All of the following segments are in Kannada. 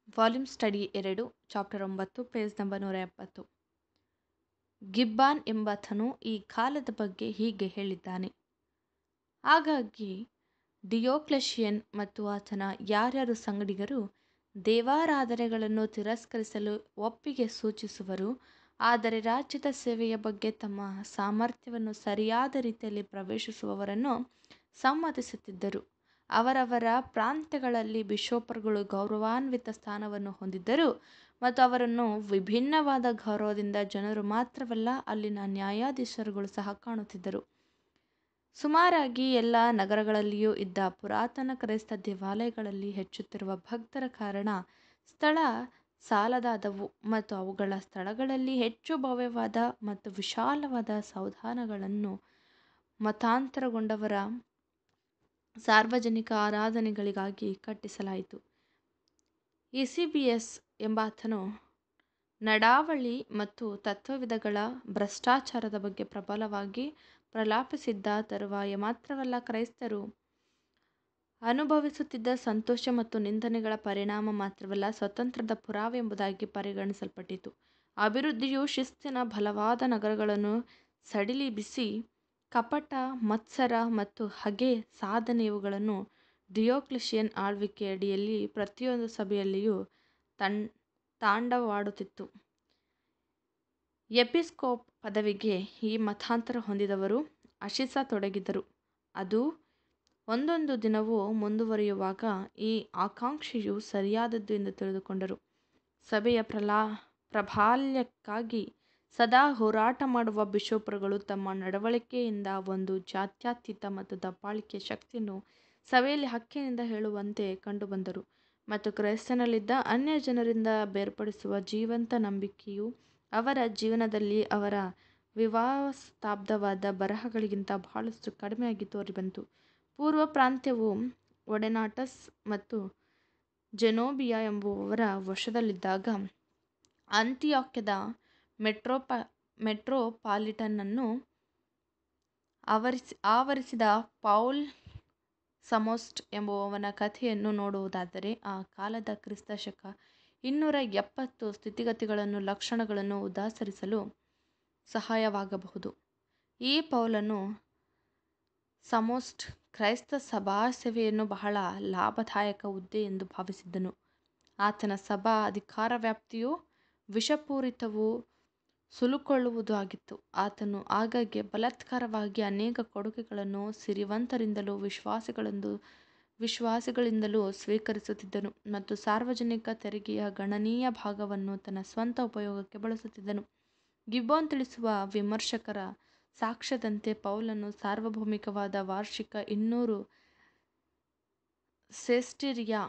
ವಾಲ್ಯೂಮ್ ಸ್ಟಡಿ ಎರಡು ಚಾಪ್ಟರ್ ಒಂಬತ್ತು ಪೇಜ್ ನಂಬರ್ ನೂರ ಎಪ್ಪತ್ತು ಗಿಬ್ಬಾನ್ ಎಂಬಾತನು ಈ ಕಾಲದ ಬಗ್ಗೆ ಹೀಗೆ ಹೇಳಿದ್ದಾನೆ ಹಾಗಾಗಿ ಡಿಯೋಕ್ಲೆಷಿಯನ್ ಮತ್ತು ಆತನ ಯಾರ್ಯಾರು ಸಂಗಡಿಗರು ದೇವಾರಾಧನೆಗಳನ್ನು ತಿರಸ್ಕರಿಸಲು ಒಪ್ಪಿಗೆ ಸೂಚಿಸುವರು ಆದರೆ ರಾಜ್ಯದ ಸೇವೆಯ ಬಗ್ಗೆ ತಮ್ಮ ಸಾಮರ್ಥ್ಯವನ್ನು ಸರಿಯಾದ ರೀತಿಯಲ್ಲಿ ಪ್ರವೇಶಿಸುವವರನ್ನು ಸಮ್ಮತಿಸುತ್ತಿದ್ದರು ಅವರವರ ಪ್ರಾಂತ್ಯಗಳಲ್ಲಿ ಬಿಷೋಪರುಗಳು ಗೌರವಾನ್ವಿತ ಸ್ಥಾನವನ್ನು ಹೊಂದಿದ್ದರು ಮತ್ತು ಅವರನ್ನು ವಿಭಿನ್ನವಾದ ಗೌರವದಿಂದ ಜನರು ಮಾತ್ರವಲ್ಲ ಅಲ್ಲಿನ ನ್ಯಾಯಾಧೀಶರುಗಳು ಸಹ ಕಾಣುತ್ತಿದ್ದರು ಸುಮಾರಾಗಿ ಎಲ್ಲ ನಗರಗಳಲ್ಲಿಯೂ ಇದ್ದ ಪುರಾತನ ಕ್ರೈಸ್ತ ದೇವಾಲಯಗಳಲ್ಲಿ ಹೆಚ್ಚುತ್ತಿರುವ ಭಕ್ತರ ಕಾರಣ ಸ್ಥಳ ಸಾಲದಾದವು ಮತ್ತು ಅವುಗಳ ಸ್ಥಳಗಳಲ್ಲಿ ಹೆಚ್ಚು ಭವ್ಯವಾದ ಮತ್ತು ವಿಶಾಲವಾದ ಸೌಧಾನಗಳನ್ನು ಮತಾಂತರಗೊಂಡವರ ಸಾರ್ವಜನಿಕ ಆರಾಧನೆಗಳಿಗಾಗಿ ಕಟ್ಟಿಸಲಾಯಿತು ಇಸಿಬಿಯಸ್ ಎಂಬಾತನು ನಡಾವಳಿ ಮತ್ತು ತತ್ವವಿಧಗಳ ಭ್ರಷ್ಟಾಚಾರದ ಬಗ್ಗೆ ಪ್ರಬಲವಾಗಿ ಪ್ರಲಾಪಿಸಿದ್ದ ತರುವಾಯ ಮಾತ್ರವಲ್ಲ ಕ್ರೈಸ್ತರು ಅನುಭವಿಸುತ್ತಿದ್ದ ಸಂತೋಷ ಮತ್ತು ನಿಂದನೆಗಳ ಪರಿಣಾಮ ಮಾತ್ರವಲ್ಲ ಸ್ವತಂತ್ರದ ಪುರಾವೆ ಎಂಬುದಾಗಿ ಪರಿಗಣಿಸಲ್ಪಟ್ಟಿತು ಅಭಿವೃದ್ಧಿಯು ಶಿಸ್ತಿನ ಬಲವಾದ ನಗರಗಳನ್ನು ಸಡಿಲಿಬಿಸಿ ಕಪಟ ಮತ್ಸರ ಮತ್ತು ಹಗೆ ಸಾಧನೆ ಇವುಗಳನ್ನು ಡಿಯೋಕ್ಲಿಷಿಯನ್ ಆಳ್ವಿಕೆಯ ಅಡಿಯಲ್ಲಿ ಪ್ರತಿಯೊಂದು ಸಭೆಯಲ್ಲಿಯೂ ತಂ ತಾಂಡವಾಡುತ್ತಿತ್ತು ಎಪಿಸ್ಕೋಪ್ ಪದವಿಗೆ ಈ ಮತಾಂತರ ಹೊಂದಿದವರು ಆಶಿಸತೊಡಗಿದರು ಅದು ಒಂದೊಂದು ದಿನವೂ ಮುಂದುವರಿಯುವಾಗ ಈ ಆಕಾಂಕ್ಷೆಯು ಸರಿಯಾದದ್ದು ಎಂದು ತಿಳಿದುಕೊಂಡರು ಸಭೆಯ ಪ್ರಲಾ ಪ್ರಾಬಲ್ಯಕ್ಕಾಗಿ ಸದಾ ಹೋರಾಟ ಮಾಡುವ ಬಿಷೋಪರುಗಳು ತಮ್ಮ ನಡವಳಿಕೆಯಿಂದ ಒಂದು ಜಾತ್ಯತೀತ ಮತ್ತು ದಬ್ಬಾಳಿಕೆಯ ಶಕ್ತಿಯನ್ನು ಸಭೆಯಲ್ಲಿ ಹಕ್ಕಿನಿಂದ ಹೇಳುವಂತೆ ಕಂಡುಬಂದರು ಮತ್ತು ಕ್ರೈಸ್ತನಲ್ಲಿದ್ದ ಅನ್ಯ ಜನರಿಂದ ಬೇರ್ಪಡಿಸುವ ಜೀವಂತ ನಂಬಿಕೆಯು ಅವರ ಜೀವನದಲ್ಲಿ ಅವರ ವಿವಾದಾಸ್ಪದವಾದ ಬರಹಗಳಿಗಿಂತ ಬಹಳಷ್ಟು ಕಡಿಮೆಯಾಗಿ ತೋರಿಬಂತು ಪೂರ್ವ ಪ್ರಾಂತ್ಯವು ಒಡೆನಾಟಸ್ ಮತ್ತು ಜೆನೋಬಿಯಾ ಎಂಬುವವರ ವಶದಲ್ಲಿದ್ದಾಗ ಅಂತಿಯೋಕ್ಯದ ಮೆಟ್ರೋಪ ಮೆಟ್ರೋಪಾಲಿಟನನ್ನು ಆವರಿಸಿ ಆವರಿಸಿದ ಪೌಲ್ ಸಮೋಸ್ಟ್ ಎಂಬುವವನ ಕಥೆಯನ್ನು ನೋಡುವುದಾದರೆ ಆ ಕಾಲದ ಕ್ರಿಸ್ತ ಶಕ ಇನ್ನೂರ ಎಪ್ಪತ್ತು ಸ್ಥಿತಿಗತಿಗಳನ್ನು ಲಕ್ಷಣಗಳನ್ನು ಉದಾಹರಿಸಲು ಸಹಾಯವಾಗಬಹುದು ಈ ಪೌಲನು ಸಮೋಸ್ಟ್ ಕ್ರೈಸ್ತ ಸಭಾಸೇವೆಯನ್ನು ಬಹಳ ಲಾಭದಾಯಕ ಹುದ್ದೆ ಎಂದು ಭಾವಿಸಿದ್ದನು ಆತನ ಸಭಾ ಅಧಿಕಾರ ವ್ಯಾಪ್ತಿಯು ವಿಷಪೂರಿತವೂ ಸುಲುಕೊಳ್ಳುವುದೂ ಆಗಿತ್ತು ಆತನು ಆಗಾಗ್ಗೆ ಬಲಾತ್ಕಾರವಾಗಿ ಅನೇಕ ಕೊಡುಗೆಗಳನ್ನು ಸಿರಿವಂತರಿಂದಲೂ ವಿಶ್ವಾಸಿಗಳೆಂದು ವಿಶ್ವಾಸಿಗಳಿಂದಲೂ ಸ್ವೀಕರಿಸುತ್ತಿದ್ದನು ಮತ್ತು ಸಾರ್ವಜನಿಕ ತೆರಿಗೆಯ ಗಣನೀಯ ಭಾಗವನ್ನು ತನ್ನ ಸ್ವಂತ ಉಪಯೋಗಕ್ಕೆ ಬಳಸುತ್ತಿದ್ದನು ಗಿಬ್ಬಾನ್ ತಿಳಿಸುವ ವಿಮರ್ಶಕರ ಸಾಕ್ಷ್ಯದಂತೆ ಪೌಲನು ಸಾರ್ವಭೌಮಿಕವಾದ ವಾರ್ಷಿಕ ಇನ್ನೂರು ಸೆಸ್ಟಿರಿಯಾ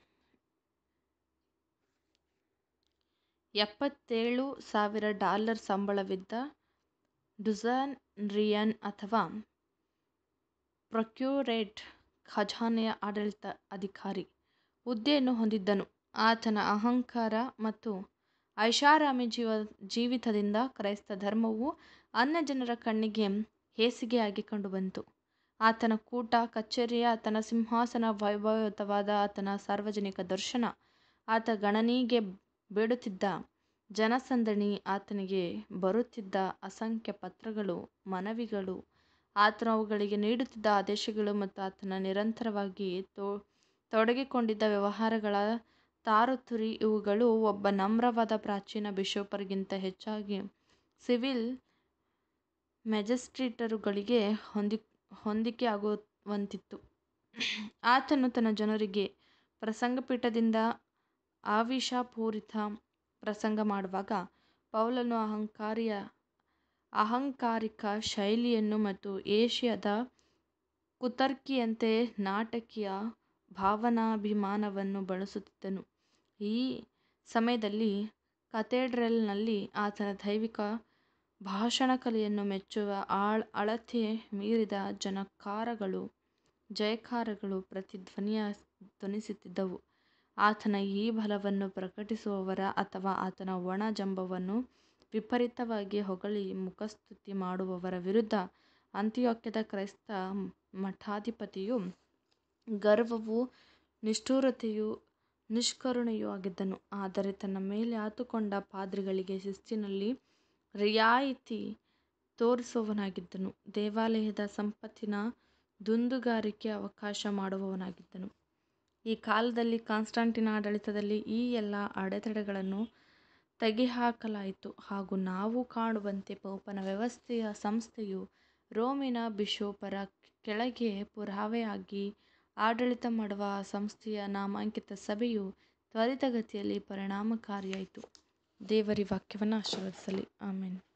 ಎಪ್ಪತ್ತೇಳು ಸಾವಿರ ಡಾಲರ್ ಸಂಬಳವಿದ್ದ ಡುಜಾನ್ರಿಯನ್ ಅಥವಾ ಪ್ರೊಕ್ಯೂರೇಟ್ ಖಜಾನೆಯ ಆಡಳಿತ ಅಧಿಕಾರಿ ಹುದ್ದೆಯನ್ನು ಹೊಂದಿದ್ದನು ಆತನ ಅಹಂಕಾರ ಮತ್ತು ಐಷಾರಾಮಿ ಜೀವ ಜೀವಿತದಿಂದ ಕ್ರೈಸ್ತ ಧರ್ಮವು ಅನ್ಯಜನರ ಕಣ್ಣಿಗೆ ಹೇಸಿಗೆಯಾಗಿ ಕಂಡುಬಂತು ಆತನ ಕೂಟ ಕಚೇರಿಯ ಆತನ ಸಿಂಹಾಸನ ವೈಭವಯುತವಾದ ಆತನ ಸಾರ್ವಜನಿಕ ದರ್ಶನ ಆತ ಗಣನೆಗೆ ಬೇಡುತ್ತಿದ್ದ ಜನಸಂದಣಿ ಆತನಿಗೆ ಬರುತ್ತಿದ್ದ ಅಸಂಖ್ಯ ಪತ್ರಗಳು ಮನವಿಗಳು ಆತನು ಅವುಗಳಿಗೆ ನೀಡುತ್ತಿದ್ದ ಆದೇಶಗಳು ಮತ್ತು ಆತನ ನಿರಂತರವಾಗಿ ತೋ ತೊಡಗಿಕೊಂಡಿದ್ದ ವ್ಯವಹಾರಗಳ ತಾರುತುರಿ ಇವುಗಳು ಒಬ್ಬ ನಮ್ರವಾದ ಪ್ರಾಚೀನ ಬಿಷೋಪರಿಗಿಂತ ಹೆಚ್ಚಾಗಿ ಸಿವಿಲ್ ಮ್ಯಾಜಿಸ್ಟ್ರೇಟರುಗಳಿಗೆ ಹೊಂದಿ ಹೊಂದಿಕೆಯಾಗುವಂತಿತ್ತು ಆತನು ತನ್ನ ಜನರಿಗೆ ಪ್ರಸಂಗಪೀಠದಿಂದ ಆವೇಶಪೂರಿತ ಪ್ರಸಂಗ ಮಾಡುವಾಗ ಪೌಲನು ಅಹಂಕಾರಿಯ ಅಹಂಕಾರಿಕ ಶೈಲಿಯನ್ನು ಮತ್ತು ಏಷ್ಯಾದ ಕುತರ್ಕಿಯಂತೆ ನಾಟಕೀಯ ಭಾವನಾಭಿಮಾನವನ್ನು ಬಳಸುತ್ತಿದ್ದನು ಈ ಸಮಯದಲ್ಲಿ ಕಥೆಡ್ರಲ್ನಲ್ಲಿ ಆತನ ದೈವಿಕ ಭಾಷಣ ಕಲೆಯನ್ನು ಮೆಚ್ಚುವ ಆಳ್ ಅಳತೆ ಮೀರಿದ ಜನಕಾರಗಳು ಜಯಕಾರಗಳು ಪ್ರತಿಧ್ವನಿಯ ಧ್ವನಿಸುತ್ತಿದ್ದವು ಆತನ ಈ ಬಲವನ್ನು ಪ್ರಕಟಿಸುವವರ ಅಥವಾ ಆತನ ಒಣ ಜಂಬವನ್ನು ವಿಪರೀತವಾಗಿ ಹೊಗಳಿ ಮುಖಸ್ತುತಿ ಮಾಡುವವರ ವಿರುದ್ಧ ಅಂತಿಯೋಕ್ಯದ ಕ್ರೈಸ್ತ ಮಠಾಧಿಪತಿಯು ಗರ್ವವೂ ನಿಷ್ಠುರತೆಯೂ ನಿಷ್ಕರುಣೆಯೂ ಆಗಿದ್ದನು ಆದರೆ ತನ್ನ ಮೇಲೆ ಆತುಕೊಂಡ ಪಾದ್ರಿಗಳಿಗೆ ಶಿಸ್ತಿನಲ್ಲಿ ರಿಯಾಯಿತಿ ತೋರಿಸುವವನಾಗಿದ್ದನು ದೇವಾಲಯದ ಸಂಪತ್ತಿನ ದುಂದುಗಾರಿಕೆ ಅವಕಾಶ ಮಾಡುವವನಾಗಿದ್ದನು ಈ ಕಾಲದಲ್ಲಿ ಕಾನ್ಸ್ಟಾಂಟಿನ ಆಡಳಿತದಲ್ಲಿ ಈ ಎಲ್ಲ ಅಡೆತಡೆಗಳನ್ನು ತೆಗೆದುಹಾಕಲಾಯಿತು ಹಾಗೂ ನಾವು ಕಾಣುವಂತೆ ಪೋಪನ ವ್ಯವಸ್ಥೆಯ ಸಂಸ್ಥೆಯು ರೋಮಿನ ಬಿಷೋಪರ ಕೆಳಗೆ ಪುರಾವೆಯಾಗಿ ಆಡಳಿತ ಮಾಡುವ ಆ ಸಂಸ್ಥೆಯ ನಾಮಾಂಕಿತ ಸಭೆಯು ತ್ವರಿತಗತಿಯಲ್ಲಿ ಪರಿಣಾಮಕಾರಿಯಾಯಿತು ದೇವರ ವಾಕ್ಯವನ್ನು ಆಶೀರ್ವದಿಸಲಿ ಆಮೆನ್